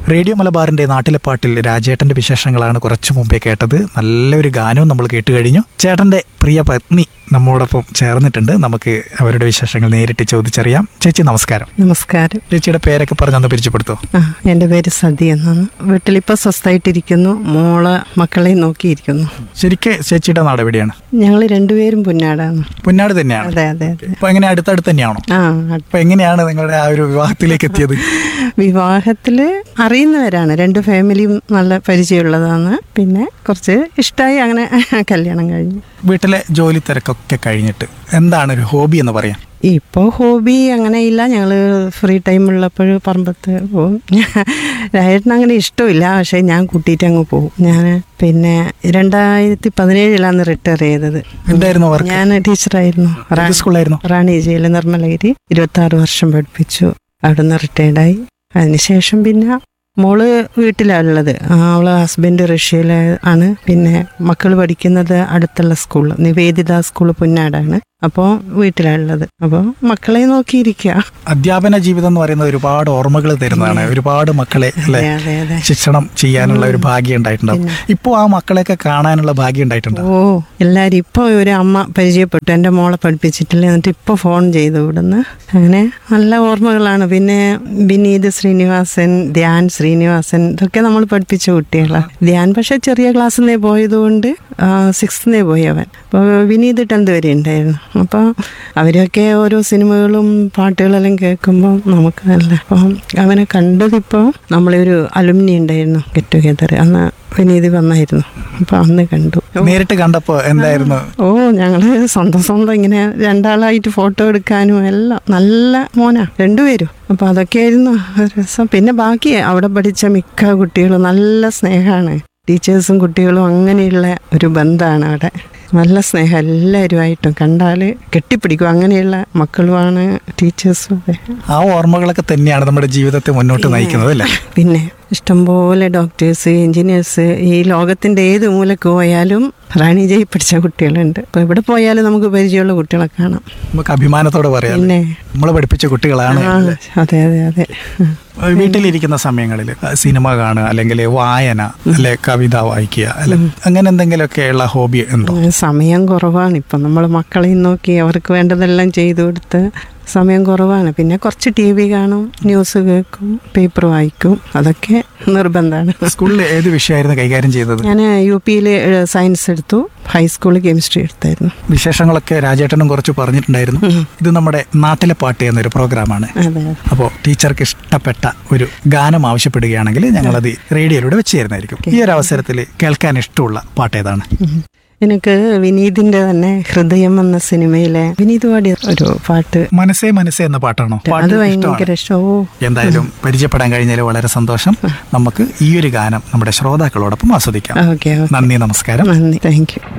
Radio മലബാറിന്റെ നാട്ടിലെ പാട്ടിൽ രാജേട്ടന്റെ വിശേഷങ്ങളാണ് കുറച്ചു മുമ്പേ കേട്ടത് നല്ലൊരു ഗാനവും നമ്മൾ കേട്ട് കഴിഞ്ഞു ചേട്ടന്റെ പ്രിയ പത്നി നമ്മോടൊപ്പം ചേർന്നിട്ടുണ്ട് നമുക്ക് അവരുടെ വിശേഷങ്ങൾ നേരിട്ട് ചോദിച്ചറിയാം ചേച്ചി നമസ്കാരം നമസ്കാരം ചേച്ചിയുടെ പേരൊക്കെ പറഞ്ഞൊന്ന് പരിചയപ്പെടുത്തോ ആ എൻ്റെ പേര് സതി എന്നാണ് വീട്ടിലിപ്പോൾ സ്വസ്ഥമായിട്ടിരിക്കുന്നു മോളെ മക്കളെ നോക്കിയിരിക്കുന്നു ശരിക്ക് ചേച്ചിയുടെ നാട് എവിടെയാണ് ഞങ്ങൾ രണ്ടുപേരും പുന്നാടാണ് പുന്നാട് തന്നെയാണ് അതെ അതെ അതെ അപ്പൊ എങ്ങനെ അടുത്തടുത്ത് തന്നെയാണോ ആ അപ്പൊ എങ്ങനെയാണ് നിങ്ങളുടെ ആ ഒരു വിവാഹത്തിലേക്ക് എത്തിയത് വിവാഹത്തിൽ അറിയുന്നവരാണ് രണ്ട് ഫാമിലിയും നല്ല പരിചയമുള്ളതാണ് പിന്നെ കുറച്ച് ഇഷ്ടമായി അങ്ങനെ കല്യാണം കഴിഞ്ഞു വീട്ടിലെ ജോലി തിരക്കൊക്കെ കഴിഞ്ഞിട്ട് എന്താണ് ഒരു ഹോബി എന്ന് പറയാം ഇപ്പോൾ ഹോബി അങ്ങനെയില്ല ഞങ്ങൾ ഫ്രീ ടൈം ഉള്ളപ്പോൾ പറമ്പത്ത് പോകും രായേട്ടന് അങ്ങനെ ഇഷ്ടമില്ല പക്ഷേ ഞാൻ കൂട്ടിയിട്ട് അങ്ങ് പോകും ഞാൻ പിന്നെ രണ്ടായിരത്തി പതിനേഴിലാണ് റിട്ടയർ ചെയ്തത് എന്തായിരുന്നു വർക്ക് ഞാൻ ടീച്ചറായിരുന്നു ഏത് സ്കൂളിലായിരുന്നു റാണി ജിയിലെ നിർമ്മലഗിരി ഇരുപത്തി ആറ് വർഷം പഠിപ്പിച്ചു അവിടുന്ന് റിട്ടയർഡായി അതിനുശേഷം പിന്നെ മോള് വീട്ടിലാണുള്ളത് ആ, അവള് ഹസ്ബൻഡ് റഷ്യയിലെ ആണ് പിന്നെ മക്കൾ പഠിക്കുന്നത് അടുത്തുള്ള സ്കൂൾ നിവേദിത സ്കൂൾ പുന്നാടാണ് അപ്പോൾ വീട്ടിലാണുള്ളത് അപ്പോൾ മക്കളെ നോക്കിയിരിക്കുക അധ്യാപന ജീവിതം എന്ന് പറയുന്നത് ഒരുപാട് ഓർമ്മകൾ തരുന്നതാണ് ഒരുപാട് മക്കളെ അല്ലെ അതെ അതെ അതെ ശിക്ഷണം ചെയ്യാനുള്ള ഒരു ഭാഗ്യം ഉണ്ടായിട്ടുണ്ടാവും ഇപ്പോൾ ആ മക്കളെയൊക്കെ കാണാനുള്ള ഭാഗ്യം ഉണ്ടായിട്ടുണ്ടോ ഓ എല്ലാവരും ഇപ്പോൾ ഒരു അമ്മ പരിചയപ്പെട്ടു എൻ്റെ മോളെ പഠിപ്പിച്ചിട്ടില്ല എന്നിട്ട് ഇപ്പോൾ ഫോൺ ചെയ്തു ഇവിടുന്ന് അങ്ങനെ നല്ല ഓർമ്മകളാണ് പിന്നെ വിനീത് ശ്രീനിവാസൻ ധ്യാൻ ശ്രീനിവാസൻ ഇതൊക്കെ നമ്മൾ പഠിപ്പിച്ച കുട്ടികളാണ് ധ്യാൻ പക്ഷേ ചെറിയ ക്ലാസ്സിൽ നിന്നേ പോയതുകൊണ്ട് സിക്സ്ത്തിനേ പോയി അവൻ അപ്പോൾ വിനീത് ടെൻത്ത് വരെ ഉണ്ടായിരുന്നു അപ്പോൾ അവരൊക്കെ ഓരോ സിനിമകളും പാട്ടുകളെല്ലാം കേൾക്കുമ്പോൾ നമുക്ക് നല്ല അപ്പം അവനെ കണ്ടതിപ്പോൾ നമ്മളൊരു അലുമിനി ഉണ്ടായിരുന്നു ഗെറ്റ് ടുഗെദർ അന്ന് വിനീത് വന്നായിരുന്നു അപ്പോൾ അന്ന് കണ്ടു നേരിട്ട് കണ്ടപ്പോ എന്തായിരുന്നു ഓ ഞങ്ങള് സ്വന്തം സ്വന്തം ഇങ്ങനെ രണ്ടാളായിട്ട് ഫോട്ടോ എടുക്കാനും എല്ലാം നല്ല മോനാ രണ്ടുപേരും അപ്പൊ അതൊക്കെയായിരുന്നു ഒരു രസം പിന്നെ ബാക്കി അവിടെ പഠിച്ച മിക്ക കുട്ടികളും നല്ല സ്നേഹമാണ് ടീച്ചേഴ്സും കുട്ടികളും അങ്ങനെയുള്ള ഒരു ബന്ധമാണ് അവിടെ നല്ല സ്നേഹം എല്ലാവരുമായിട്ടും കണ്ടാൽ കെട്ടിപ്പിടിക്കും അങ്ങനെയുള്ള മക്കളുമാണ് ടീച്ചേഴ്സും അതെ ആ ഓർമ്മകളൊക്കെ തന്നെയാണ് നമ്മുടെ ജീവിതത്തെ മുന്നോട്ട് നയിക്കുന്നത് അല്ലേ പിന്നെ ഇഷ്ടംപോലെ ഡോക്ടേഴ്സ് എഞ്ചിനീയേഴ്സ് ഈ ലോകത്തിന്റെ ഏത് മൂലക്ക് പോയാലും റാണി ജയി പഠിച്ച കുട്ടികളുണ്ട് ഇപ്പൊ എവിടെ പോയാലും നമുക്ക് പരിചയമുള്ള കുട്ടികളെ കാണാം നമുക്ക് അഭിമാനത്തോടെ പറയാം പിന്നെ നമ്മൾ പഠിപ്പിച്ച കുട്ടികളാണ് ആ അതെ അതെ അതെ വീട്ടിലിരിക്കുന്ന സമയങ്ങളിൽ സിനിമ കാണുക അല്ലെങ്കിൽ വായന അല്ലെ കവിത വായിക്കുക അല്ലെ അങ്ങനെ എന്തെങ്കിലുമൊക്കെയുള്ള ഹോബി ഉണ്ടോ സമയം കുറവാണ് ഇപ്പം നമ്മൾ മക്കളെയും നോക്കി അവർക്ക് വേണ്ടതെല്ലാം ചെയ്തു കൊടുത്ത് സമയം കുറവാണ് പിന്നെ കുറച്ച് ടി വി കാണും ന്യൂസ് കേൾക്കും പേപ്പർ വായിക്കും അതൊക്കെ നിർബന്ധമാണ് സ്കൂളിൽ ഏത് വിഷയമായിരുന്നു കൈകാര്യം ചെയ്തത് ഞാൻ യു പിയിൽ സയൻസ് എടുത്തു ഹൈസ്കൂളിൽ കെമിസ്ട്രി എടുത്തായിരുന്നു വിശേഷങ്ങളൊക്കെ രാജേട്ടനും കുറച്ച് പറഞ്ഞിട്ടുണ്ടായിരുന്നു ഇത് നമ്മുടെ നാട്ടിലെ പാട്ട് എന്നൊരു പ്രോഗ്രാമാണ് അതെ അപ്പോൾ ടീച്ചർക്ക് ഇഷ്ടപ്പെട്ട ഒരു ഗാനം ആവശ്യപ്പെടുകയാണെങ്കിൽ ഞങ്ങളത് റേഡിയോയിലൂടെ വെച്ച് തരുന്നതായിരിക്കും ഈ ഒരു അവസരത്തിൽ കേൾക്കാൻ ഇഷ്ടമുള്ള പാട്ട് ഏതാണ് ഉം. എനിക്ക് വിനീതിന്റെ തന്നെ ഹൃദയം എന്ന സിനിമയിലെ വിനീത് പാടിയ ഒരു പാട്ട് മനസ്സേ മനസ്സേ എന്ന പാട്ടാണോ അത് പാട്ട് ഭയങ്കര ഇഷ്ടമാണ് ഇഷ്ടമോ എന്തായാലും പരിചയപ്പെടാൻ കഴിഞ്ഞതിൽ വളരെ സന്തോഷം നമുക്ക് ഈ ഒരു ഗാനം നമ്മുടെ ശ്രോതാക്കളോടൊപ്പം ആസ്വദിക്കാം ഓക്കെ ഓക്കെ നന്ദി നമസ്കാരം നന്ദി താങ്ക് യു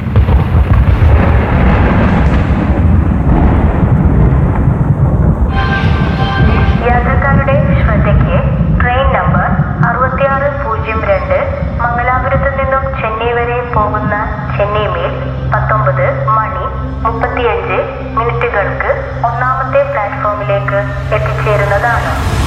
യാത്രക്കാരുടെ ശ്രദ്ധയ്ക്ക് ട്രെയിൻ നമ്പർ അറുപത്തിയാറ് പൂജ്യം രണ്ട് മംഗലാപുരത്ത് നിന്നും ചെന്നൈ വരെ പോകുന്ന ചെന്നൈ മെയിൽ പത്തൊമ്പത് മണി മുപ്പത്തിയഞ്ച് മിനിറ്റുകൾക്ക് ഒന്നാമത്തെ പ്ലാറ്റ്ഫോമിലേക്ക് എത്തിച്ചേരുന്നതാണ്